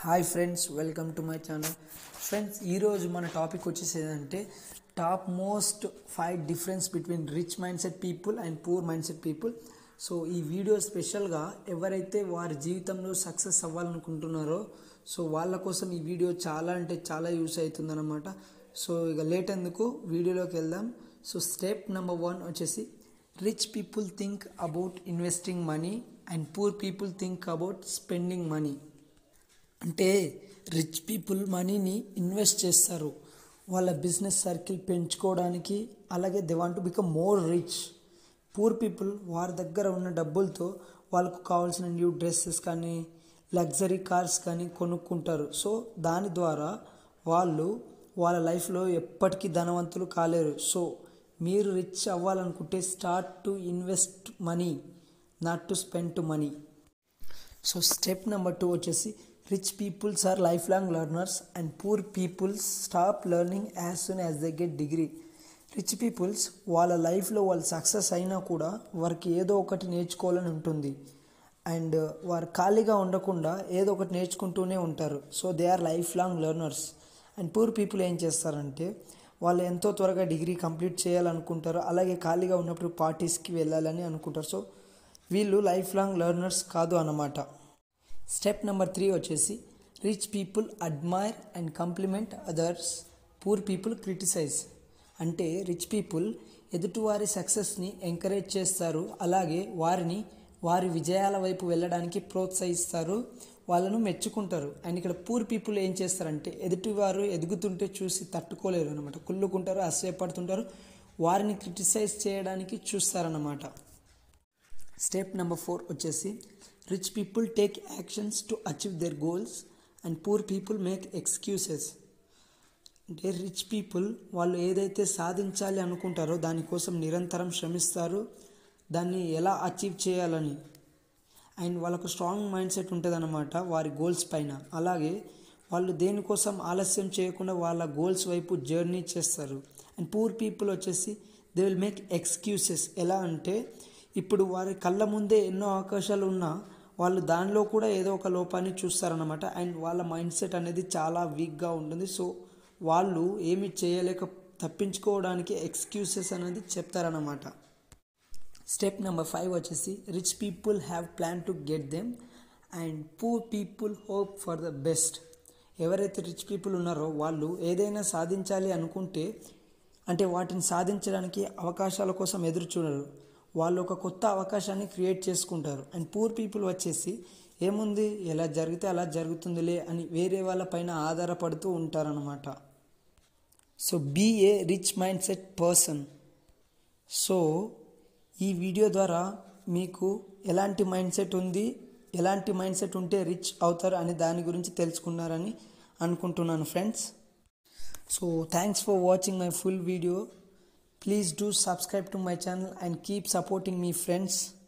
hi friends welcome to my channel friends ఈరోజు మన topic వచ్చేసి ఏంటంటే top most five difference between rich mindset people and poor mindset people so ఈ video స్పెషల్గా ఎవరైతే వారి జీవితంలో సక్సెస్ అవ్వాలనుకుంటున్నారో సో వాళ్ళ కోసం ఈ వీడియో చాలా అంటే చాలా యూస్ అవుతుందన్నమాట సో ఇక లేట్ ఎందుకు వీడియోలోకి వెళ్దాం సో స్టెప్ నెంబర్ వన్ వచ్చేసి rich people think about investing money and poor people think about spending money అంటే రిచ్ పీపుల్ మనీని ఇన్వెస్ట్ చేస్తారు వాళ్ళ బిజినెస్ సర్కిల్ పెంచుకోవడానికి అలాగే they want to become more rich poor people వారి దగ్గర ఉన్న డబ్బులతో వాళ్ళకు కావాల్సిన న్యూ డ్రెస్సెస్ కానీ లగ్జరీ కార్స్ కానీ కొనుక్కుంటారు సో దాని ద్వారా వాళ్ళు వాళ్ళ లైఫ్లో ఎప్పటికీ ధనవంతులు కాలేరు సో మీరు రిచ్ అవ్వాలనుకుంటే start to invest money not to spend to money so step number two వచ్చేసి rich peoples are lifelong learners and poor peoples stop learning as soon as they get degree rich peoples వాళ్ళ లైఫ్లో వాళ్ళు success అయినా కూడా వారికి ఏదో ఒకటి నేర్చుకోవాలని ఉంటుంది అండ్ వారు ఖాళీగా ఉండకుండా ఏదో ఒకటి నేర్చుకుంటూనే ఉంటారు so they are lifelong learners and poor people ఏం చేస్తారంటే వాళ్ళు ఎంతో త్వరగా డిగ్రీ కంప్లీట్ చేయాలనుకుంటారు అలాగే ఖాళీగా ఉన్నప్పుడు పార్టీస్కి వెళ్ళాలని అనుకుంటారు సో వీళ్ళు లైఫ్ లాంగ్ లెర్నర్స్ కాదు అన్నమాట స్టెప్ నెంబర్ త్రీ వచ్చేసి rich people admire and compliment others poor people criticize అంటే రిచ్ పీపుల్ ఎదుటివారి సక్సెస్ని ఎంకరేజ్ చేస్తారు అలాగే వారిని వారి విజయాల వైపు వెళ్ళడానికి ప్రోత్సహిస్తారు వాళ్ళను మెచ్చుకుంటారు అండ్ ఇక్కడ పూర్ పీపుల్ ఏం చేస్తారంటే ఎదుటివారు ఎదుగుతుంటే చూసి తట్టుకోలేరు అనమాట కుళ్ళుకుంటారు అసహ్యపడుతుంటారు వారిని క్రిటిసైజ్ చేయడానికి చూస్తారన్నమాట స్టెప్ నెంబర్ ఫోర్ వచ్చేసి rich people take actions to achieve their goals and poor people make excuses అంటే రిచ్ పీపుల్ వాళ్ళు ఏదైతే సాధించాలి అనుకుంటారో దానికోసం నిరంతరం శ్రమిస్తారు దాన్ని ఎలా అచీవ్ చేయాలని అండ్ వాళ్ళకు స్ట్రాంగ్ మైండ్ సెట్ ఉంటుంది అనమాట వారి గోల్స్ పైన అలాగే వాళ్ళు దేనికోసం ఆలస్యం చేయకుండా వాళ్ళ గోల్స్ వైపు జర్నీ చేస్తారు అండ్ పూర్ పీపుల్ వచ్చేసి దే విల్ మేక్ ఎక్స్క్యూసెస్ ఎలా అంటే ఇప్పుడు వారి కళ్ళ ముందే ఎన్నో అవకాశాలు ఉన్నా వాళ్ళు దానిలో కూడా ఏదో ఒక లోపాన్ని చూస్తారనమాట అండ్ వాళ్ళ మైండ్ సెట్ అనేది చాలా వీక్గా ఉంటుంది సో వాళ్ళు ఏమి చేయలేక తప్పించుకోవడానికి ఎక్స్క్యూసెస్ అనేది చెప్తారనమాట స్టెప్ నెంబర్ ఫైవ్ వచ్చేసి rich people have plan to get them and poor people hope for the best ఎవరైతే రిచ్ పీపుల్ ఉన్నారో వాళ్ళు ఏదైనా సాధించాలి అనుకుంటే అంటే వాటిని సాధించడానికి అవకాశాల కోసం ఎదురు చూడరు వాళ్ళు ఒక కొత్త అవకాశాన్ని క్రియేట్ చేసుకుంటారు అండ్ పూర్ పీపుల్ వచ్చేసి ఏముంది ఎలా జరిగితే అలా జరుగుతుందిలే అని వేరే వాళ్ళ పైన ఆధారపడుతూ ఉంటారనమాట so be a rich mindset person so ఈ వీడియో ద్వారా మీకు ఎలాంటి మైండ్ సెట్ ఉంది ఎలాంటి మైండ్ సెట్ ఉంటే రిచ్ అవుతారు అని దాని గురించి తెలుసుకున్నారని అనుకుంటున్నాను friends so thanks for watching my full video please do subscribe to my channel and keep supporting me friends